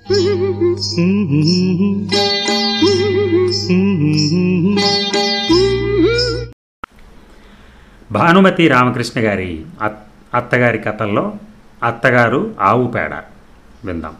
భానుమతి రామకృష్ణ గారి అత్- అత్తగారి కథల్లో అత్తగారు ఆవు పేడ విందాం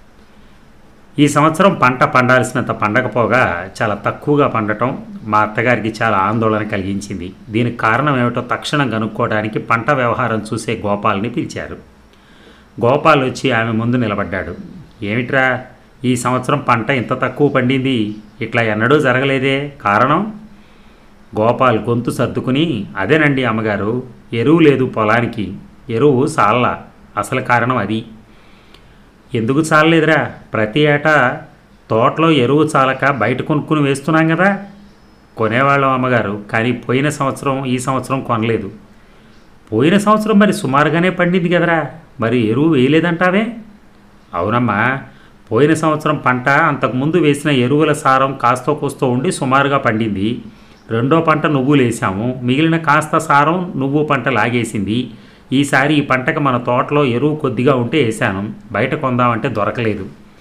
ఈ సంవత్సరం పంట పండాల్సినంత పండకపోగా చాలా తక్కువగా పండటం మా అత్తగారికి చాలా ఆందోళన కలిగించింది దీనికి కారణం ఏమిటో తక్షణం కనుక్కోవడానికి పంట వ్యవహారం చూసే గోపాల్ని పిలిచారు గోపాల్ వచ్చి ఆమె ముందు నిలబడ్డాడు ఏమిట్రా ఈ సంవత్సరం పంట ఇంత తక్కువ పండింది ఇట్లా ఎన్నడూ జరగలేదే కారణం గోపాల్ గొంతు సర్దుకుని అదేనండి అమ్మగారు ఎరువు లేదు పొలానికి ఎరువు సాల్లా అసలు కారణం అది ఎందుకు చాలలేదురా ప్రతి ఏటా తోటలో ఎరువు చాలక బయట కొనుక్కుని వేస్తున్నాం కదా కొనేవాళ్ళం అమ్మగారు కానీ పోయిన సంవత్సరం ఈ సంవత్సరం కొనలేదు పోయిన సంవత్సరం మరి సుమారుగానే పండింది కదరా మరి ఎరువు వేయలేదంటావే అవునమ్మా పోయిన సంవత్సరం పంట అంతకుముందు వేసిన ఎరువుల సారం కాస్తో కూస్తో ఉండి సుమారుగా పండింది రెండో పంట నువ్వులు వేసాము మిగిలిన కాస్త సారం నువ్వు పంట లాగేసింది ఈసారి ఈ పంటకు మన తోటలో ఎరువు కొద్దిగా ఉంటే వేసాను బయట కొందామంటే దొరకలేదు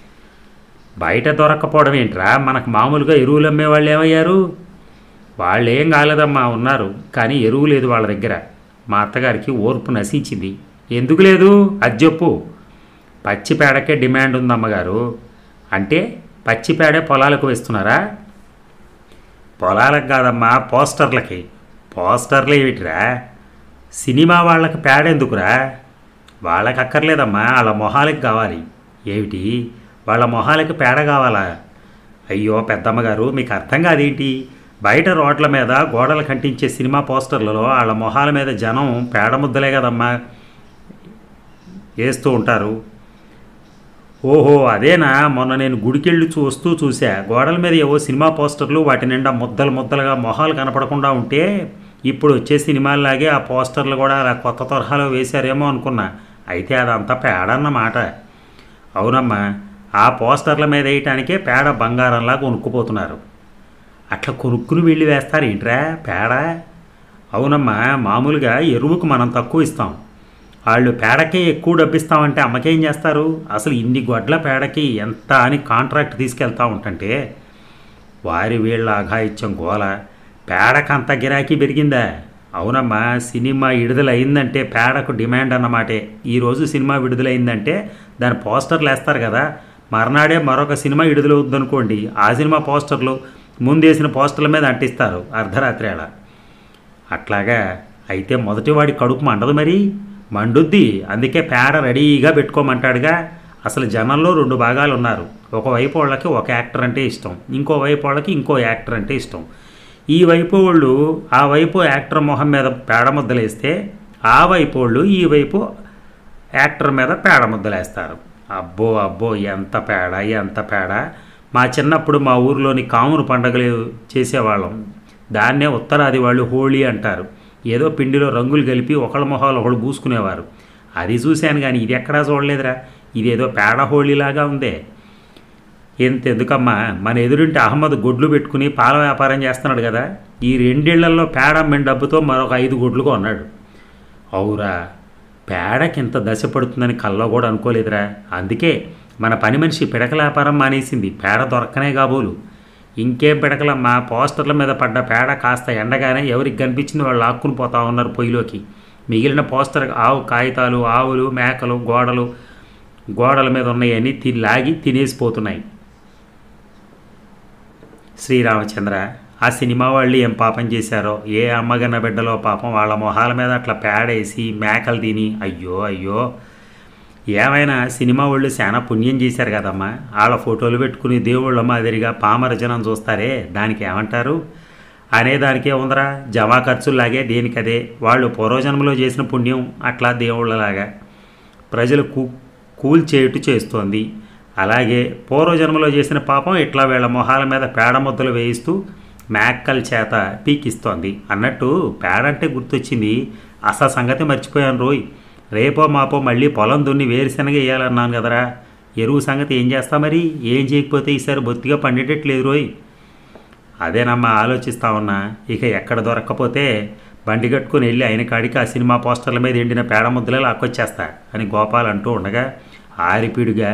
బయట దొరక్కపోవడం ఏంట్రా మనకు మామూలుగా ఎరువులు అమ్మే వాళ్ళు ఏమయ్యారు వాళ్ళు ఏం కాలేదమ్మా ఉన్నారు కానీ ఎరువు లేదు వాళ్ళ దగ్గర మా అత్తగారికి ఓర్పు నశించింది ఎందుకు లేదు అది చెప్పు పచ్చి పేడకే డిమాండ్ ఉంది అమ్మగారు అంటే పచ్చి పేడే పొలాలకు వేస్తున్నారా పొలాలకు కాదమ్మా పోస్టర్లకి పోస్టర్లు ఏమిటిరా సినిమా వాళ్ళకి పేడ ఎందుకురా వాళ్ళకి అక్కర్లేదమ్మా వాళ్ళ మొహాలకి కావాలి ఏమిటి వాళ్ళ మొహాలకి పేడ కావాలా అయ్యో పెద్దమ్మగారు మీకు అర్థం కాదేంటి బయట రోడ్ల మీద గోడలు కంటించే సినిమా పోస్టర్లలో వాళ్ళ మొహాల మీద జనం పేడ ముద్దలే కదమ్మా వేస్తూ ఉంటారు ఓహో అదేనా మొన్న నేను గుడికెళ్ళి చూస్తూ చూసా గోడల మీద ఏవో సినిమా పోస్టర్లు వాటి నిండా ముద్దలు ముద్దలుగా మొహాలు కనపడకుండా ఉంటే ఇప్పుడు వచ్చే సినిమాల్లాగే ఆ పోస్టర్లు కూడా అలా కొత్త తరహాలో వేశారేమో అనుకున్నా అయితే అదంతా పేడన్నమాట అవునమ్మా ఆ పోస్టర్ల మీద వేయటానికే పేడ బంగారంలా కొనుక్కుపోతున్నారు అట్లా కొనుక్కుని వెళ్ళి వేస్తారు ఏంట్రా పేడ అవునమ్మా మామూలుగా ఎరువుకు మనం తక్కువ ఇస్తాం వాళ్ళు పేడకే ఎక్కువ డబ్బిస్తామంటే అమ్మకేం చేస్తారు అసలు ఇన్ని గొడ్ల పేడకి ఎంత అని కాంట్రాక్ట్ తీసుకెళ్తా ఉంటుంటే వారి వీళ్ళ అఘాయిత్యం గోల పేడకు అంత గిరాకీ పెరిగిందా అవునమ్మా సినిమా విడుదల అయిందంటే పేడకు డిమాండ్ అన్నమాటే ఈరోజు సినిమా విడుదలైందంటే దాని పోస్టర్లు వేస్తారు కదా మర్నాడే మరొక సినిమా విడుదలవుద్దనుకోండి ఆ సినిమా పోస్టర్లు ముందేసిన పోస్టర్ల మీద అంటిస్తారు అర్ధరాత్రి అలా అట్లాగా అయితే మొదటివాడి కడుపు మండదు మరి మండుద్ది అందుకే పేడ రెడీగా పెట్టుకోమంటాడుగా అసలు జనంలో రెండు భాగాలు ఉన్నారు ఒకవైపు వాళ్ళకి ఒక యాక్టర్ అంటే ఇష్టం ఇంకో వైపు వాళ్ళకి ఇంకో యాక్టర్ అంటే ఇష్టం ఈ వైపు వాళ్ళు ఆ వైపు యాక్టర్ మొహం మీద పేడ ముద్దలేస్తే ఆ వైపు వాళ్ళు ఈ వైపు యాక్టర్ మీద పేడ ముద్దలేస్తారు అబ్బో అబ్బో ఎంత పేడ ఎంత పేడ మా చిన్నప్పుడు మా ఊరిలోని కామును పండగలు చేసేవాళ్ళం దాన్నే ఉత్తరాది వాళ్ళు హోళీ అంటారు ఏదో పిండిలో రంగులు కలిపి ఒకళ్ళ మొహాలు ఒకళ్ళు పూసుకునేవారు అది చూశాను కానీ ఇది ఎక్కడా చూడలేదురా ఇదేదో పేడ హోళీలాగా ఉందే ఎంతెందుకమ్మా మన ఎదురింటి అహ్మద్ గొడ్లు పెట్టుకుని పాల వ్యాపారం చేస్తున్నాడు కదా ఈ రెండేళ్లలో పేడ అమ్మిన డబ్బుతో మరొక ఐదు గొడ్లు కొన్నాడు అవురా పేడకి ఇంత దశ పడుతుందని కల్లో కూడా అనుకోలేదురా అందుకే మన పని మనిషి పిడకల వ్యాపారం మానేసింది పేడ దొరకనే కాబోలు ఇంకేం పిడకలమ్మా పోస్టర్ల మీద పడ్డ పేడ కాస్త ఎండగానే ఎవరికి కనిపించింది వాళ్ళు లాక్కుని పోతా ఉన్నారు పొయ్యిలోకి మిగిలిన పోస్టర్ ఆవు కాగితాలు ఆవులు మేకలు గోడలు గోడల మీద ఉన్నాయని తిని లాగి తినేసిపోతున్నాయి శ్రీరామచంద్ర ఆ సినిమా వాళ్ళు ఏం పాపం చేశారో ఏ అమ్మగన్న బిడ్డలో పాపం వాళ్ళ మొహాల మీద అట్లా పేడేసి మేకలు తిని అయ్యో అయ్యో ఏమైనా సినిమా వాళ్ళు చాలా పుణ్యం చేశారు కదమ్మా వాళ్ళ ఫోటోలు పెట్టుకుని దేవుళ్ళ మాదిరిగా పామర జనం చూస్తారే దానికి ఏమంటారు అనేదానికే ఉందరా జమా ఖర్చులాగే దేనికదే వాళ్ళు పూర్వజన్మలో చేసిన పుణ్యం అట్లా దేవుళ్ళలాగా ప్రజలు కూ కూల్చేయుట చేస్తోంది అలాగే పూర్వజన్మలో చేసిన పాపం ఇట్లా వీళ్ళ మొహాల మీద పేడ ముద్దలు వేయిస్తూ మేక్కల చేత పీకిస్తోంది అన్నట్టు పేడ అంటే గుర్తొచ్చింది అసలు సంగతి మర్చిపోయాను రోయ్ రేపో మాపో మళ్ళీ పొలం దున్ని వేరుశనగ వేయాలన్నాను కదరా ఎరువు సంగతి ఏం చేస్తా మరి ఏం చేయకపోతే ఈసారి బొత్తిగా పండేటట్లేదు రోయ్ అదేనమ్మా ఆలోచిస్తా ఉన్నా ఇక ఎక్కడ దొరక్కపోతే బండి కట్టుకుని వెళ్ళి ఆయన కాడికి ఆ సినిమా పోస్టర్ల మీద ఎండిన పేడ ముద్దలే లాక్కొచ్చేస్తా అని గోపాల్ అంటూ ఉండగా ఆరిపిడుగా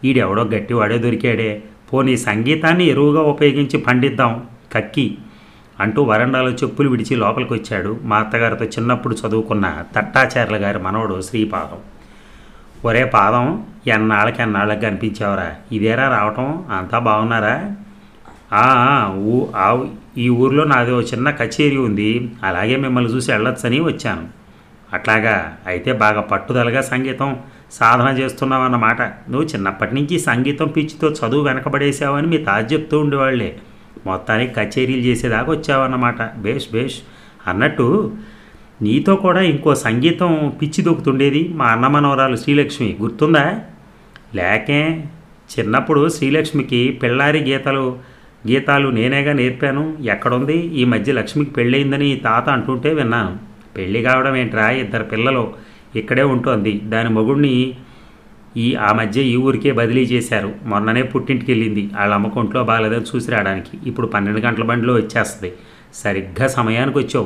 ఈడెవడో గట్టివాడే దొరికాడే పోనీ సంగీతాన్ని ఎరువుగా ఉపయోగించి పండిద్దాం కక్కి అంటూ వరండాలో చెప్పులు విడిచి లోపలికి వచ్చాడు మా అత్తగారితో చిన్నప్పుడు చదువుకున్న తట్టాచార్యుల గారి మనవడు శ్రీపాదం ఒరే పాదం ఎన్నాళ్ళకి ఎన్నాళ్ళకి కనిపించావురా ఇదేరా రావటం అంతా బాగున్నారా "ఆ, ఆ, ఊ ఆ ఈ ఊర్లో నాది ఓ చిన్న కచేరీ ఉంది అలాగే మిమ్మల్ని చూసి వెళ్ళొచ్చని వచ్చాను అట్లాగా అయితే బాగా పట్టుదలగా సంగీతం సాధన చేస్తున్నావు అన్నమాట నువ్వు చిన్నప్పటి నుంచి సంగీతం పిచ్చితో చదువు వెనకబడేసావని మీ తాత చెప్తూ ఉండేవాళ్ళే మొత్తానికి కచేరీలు చేసేదాకా వచ్చావన్నమాట బేష్ బేష్ అన్నట్టు నీతో కూడా ఇంకో సంగీతం పిచ్చి దొక్కుతుండేది మా అన్న మనవరాలు శ్రీలక్ష్మి గుర్తుందా లేకే చిన్నప్పుడు శ్రీలక్ష్మికి పిల్లారి గీతలు గీతాలు నేనేగా నేర్పాను ఎక్కడుంది ఈ మధ్య లక్ష్మికి పెళ్ళయిందని తాత అంటుంటే విన్నాను పెళ్ళి కావడం ఏంట్రా ఇద్దరు పిల్లలు ఇక్కడే ఉంటుంది దాని మొగుడిని ఈ ఆ మధ్య ఈ ఊరికే బదిలీ చేశారు మొన్ననే పుట్టింటికి వెళ్ళింది వాళ్ళ అమ్మకు ఒంట్లో బాగాలేదని చూసి రావడానికి ఇప్పుడు పన్నెండు గంటల బండిలో వచ్చేస్తుంది సరిగ్గా సమయానికి వచ్చావు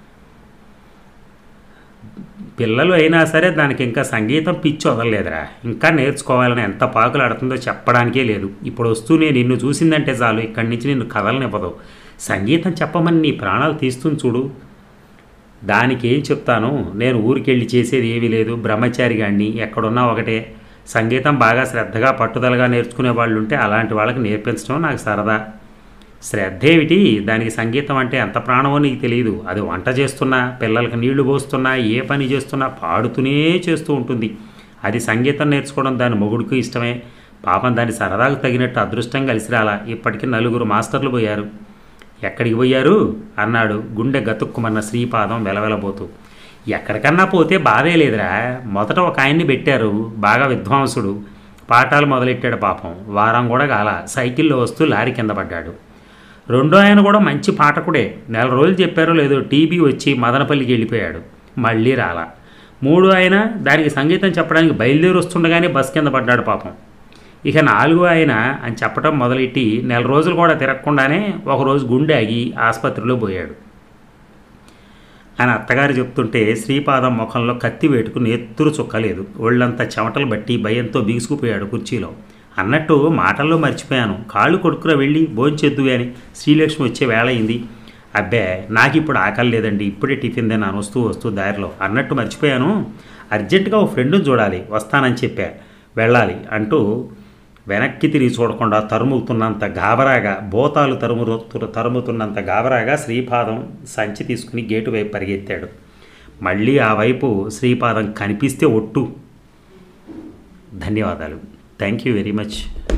పిల్లలు అయినా సరే దానికి ఇంకా సంగీతం పిచ్చి వదలలేదురా ఇంకా నేర్చుకోవాలని ఎంత పాకులాడుతుందో చెప్పడానికే లేదు ఇప్పుడు వస్తూ నేను నిన్ను చూసిందంటే చాలు ఇక్కడి నుంచి నిన్ను కదలనివ్వదు సంగీతం చెప్పమని నీ ప్రాణాలు తీస్తుంది చూడు దానికి ఏం చెప్తాను నేను ఊరికెళ్ళి చేసేది ఏమీ లేదు బ్రహ్మచారి గాడిని ఎక్కడున్నా ఒకటే సంగీతం బాగా శ్రద్ధగా పట్టుదలగా నేర్చుకునే వాళ్ళు ఉంటే అలాంటి వాళ్ళకి నేర్పించడం నాకు సరదా శ్రద్ధ ఏమిటి దానికి సంగీతం అంటే ఎంత ప్రాణమో నీకు తెలియదు అది వంట చేస్తున్నా పిల్లలకి నీళ్లు పోస్తున్నా ఏ పని చేస్తున్నా పాడుతూనే చేస్తూ ఉంటుంది అది సంగీతం నేర్చుకోవడం దాని మొగుడికి ఇష్టమే పాపం దాని సరదాకు తగినట్టు అదృష్టం కలిసి రాలా ఇప్పటికీ నలుగురు మాస్టర్లు పోయారు ఎక్కడికి పోయారు అన్నాడు గుండె గతుక్కుమన్న శ్రీపాదం వెలవెలబోతూ ఎక్కడికన్నా పోతే బాధే లేదురా మొదట ఒక ఆయన్ని పెట్టారు బాగా విద్వాంసుడు పాఠాలు మొదలెట్టాడు పాపం వారం కూడా కాల సైకిల్లో వస్తూ లారీ కింద పడ్డాడు రెండో ఆయన కూడా మంచి పాఠకుడే నెల రోజులు చెప్పారో లేదో టీబీ వచ్చి మదనపల్లికి వెళ్ళిపోయాడు మళ్ళీ రాలా మూడో ఆయన దానికి సంగీతం చెప్పడానికి బయలుదేరి వస్తుండగానే బస్ కింద పడ్డాడు పాపం ఇక నాలుగో ఆయన అని చెప్పడం మొదలెట్టి నెల రోజులు కూడా తిరగకుండానే ఒకరోజు గుండె ఆగి ఆసుపత్రిలో పోయాడు అని అత్తగారు చెప్తుంటే శ్రీపాదం ముఖంలో కత్తి వేటుకు నెత్తురు చుక్కలేదు ఒళ్ళంతా చెమటలు బట్టి భయంతో బిగుసుకుపోయాడు కుర్చీలో అన్నట్టు మాటల్లో మర్చిపోయాను కాళ్ళు కొడుకురా వెళ్ళి భోంచెద్దు అని శ్రీలక్ష్మి వచ్చే వేళ అయింది అబ్బే నాకు ఇప్పుడు ఆకలి లేదండి ఇప్పుడే టిఫిన్ తిన్నాను వస్తూ వస్తూ దారిలో అన్నట్టు మర్చిపోయాను అర్జెంటుగా ఓ ఫ్రెండ్ని చూడాలి వస్తానని చెప్పా వెళ్ళాలి అంటూ వెనక్కి తిరిగి చూడకుండా తరుముతున్నంత గాబరాగా బోతాలు తరుము తరుముతున్నంత గాబరాగా శ్రీపాదం సంచి తీసుకుని గేటు వైపు పరిగెత్తాడు మళ్ళీ ఆ వైపు శ్రీపాదం కనిపిస్తే ఒట్టు ధన్యవాదాలు థ్యాంక్ యూ వెరీ మచ్